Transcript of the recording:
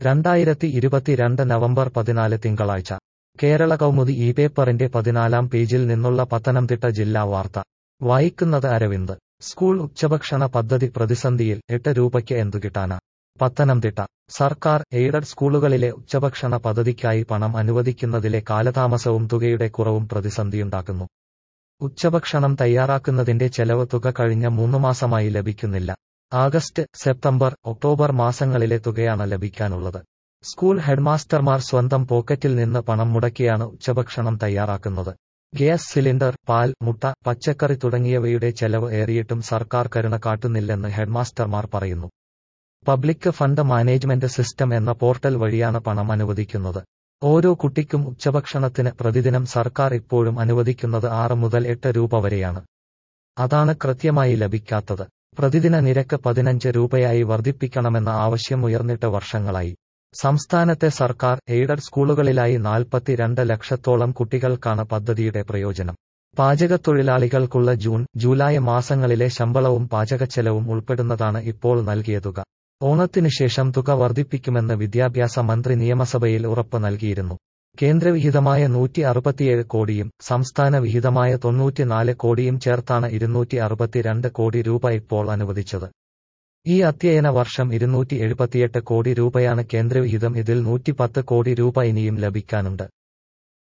രണ്ടായിരത്തി ഇരുപത്തിരണ്ട് നവംബർ പതിനാല് തിങ്കളാഴ്ച കേരള കൗമുദി ഈ പേപ്പറിന്റെ പതിനാലാം പേജിൽ നിന്നുള്ള പത്തനംതിട്ട ജില്ലാ വാർത്ത വായിക്കുന്നത് അരവിന്ദ് സ്കൂൾ ഉച്ചഭക്ഷണ പദ്ധതി പ്രതിസന്ധിയിൽ എട്ട് രൂപയ്ക്ക് എന്തു കിട്ടാനാ പത്തനംതിട്ട സർക്കാർ എയ്ഡഡ് സ്കൂളുകളിലെ ഉച്ചഭക്ഷണ പദ്ധതിക്കായി പണം അനുവദിക്കുന്നതിലെ കാലതാമസവും തുകയുടെ കുറവും പ്രതിസന്ധിയുണ്ടാക്കുന്നു ഉച്ചഭക്ഷണം തയ്യാറാക്കുന്നതിന്റെ ചെലവ് തുക കഴിഞ്ഞ മൂന്നു മാസമായി ലഭിക്കുന്നില്ല ആഗസ്റ്റ് സെപ്റ്റംബർ ഒക്ടോബർ മാസങ്ങളിലെ തുകയാണ് ലഭിക്കാനുള്ളത് സ്കൂൾ ഹെഡ്മാസ്റ്റർമാർ സ്വന്തം പോക്കറ്റിൽ നിന്ന് പണം മുടക്കിയാണ് ഉച്ചഭക്ഷണം തയ്യാറാക്കുന്നത് ഗ്യാസ് സിലിണ്ടർ പാൽ മുട്ട പച്ചക്കറി തുടങ്ങിയവയുടെ ചെലവ് ഏറിയിട്ടും സർക്കാർ കരുണ കാട്ടുന്നില്ലെന്ന് ഹെഡ്മാസ്റ്റർമാർ പറയുന്നു പബ്ലിക് ഫണ്ട് മാനേജ്മെന്റ് സിസ്റ്റം എന്ന പോർട്ടൽ വഴിയാണ് പണം അനുവദിക്കുന്നത് ഓരോ കുട്ടിക്കും ഉച്ചഭക്ഷണത്തിന് പ്രതിദിനം സർക്കാർ ഇപ്പോഴും അനുവദിക്കുന്നത് ആറ് മുതൽ എട്ട് രൂപ വരെയാണ് അതാണ് കൃത്യമായി ലഭിക്കാത്തത് പ്രതിദിന നിരക്ക് പതിനഞ്ച് രൂപയായി വർദ്ധിപ്പിക്കണമെന്ന ആവശ്യം ഉയർന്നിട്ട് വർഷങ്ങളായി സംസ്ഥാനത്തെ സർക്കാർ എയ്ഡഡ് സ്കൂളുകളിലായി നാൽപ്പത്തിരണ്ട് ലക്ഷത്തോളം കുട്ടികൾക്കാണ് പദ്ധതിയുടെ പ്രയോജനം പാചകത്തൊഴിലാളികൾക്കുള്ള ജൂൺ ജൂലൈ മാസങ്ങളിലെ ശമ്പളവും പാചകച്ചെലവും ഉൾപ്പെടുന്നതാണ് ഇപ്പോൾ നൽകിയ തുക ഓണത്തിനു ശേഷം തുക വർദ്ധിപ്പിക്കുമെന്ന് വിദ്യാഭ്യാസ മന്ത്രി നിയമസഭയിൽ ഉറപ്പ് നൽകിയിരുന്നു കേന്ദ്രവിഹിതമായ നൂറ്റി അറുപത്തിയേഴ് കോടിയും സംസ്ഥാന വിഹിതമായ തൊണ്ണൂറ്റിനാല് കോടിയും ചേർത്താണ് ഇരുന്നൂറ്റി അറുപത്തിരണ്ട് കോടി രൂപ ഇപ്പോൾ അനുവദിച്ചത് ഈ അധ്യയന വർഷം ഇരുന്നൂറ്റി എഴുപത്തിയെട്ട് കോടി രൂപയാണ് കേന്ദ്രവിഹിതം ഇതിൽ നൂറ്റിപ്പത്ത് കോടി രൂപ ഇനിയും ലഭിക്കാനുണ്ട്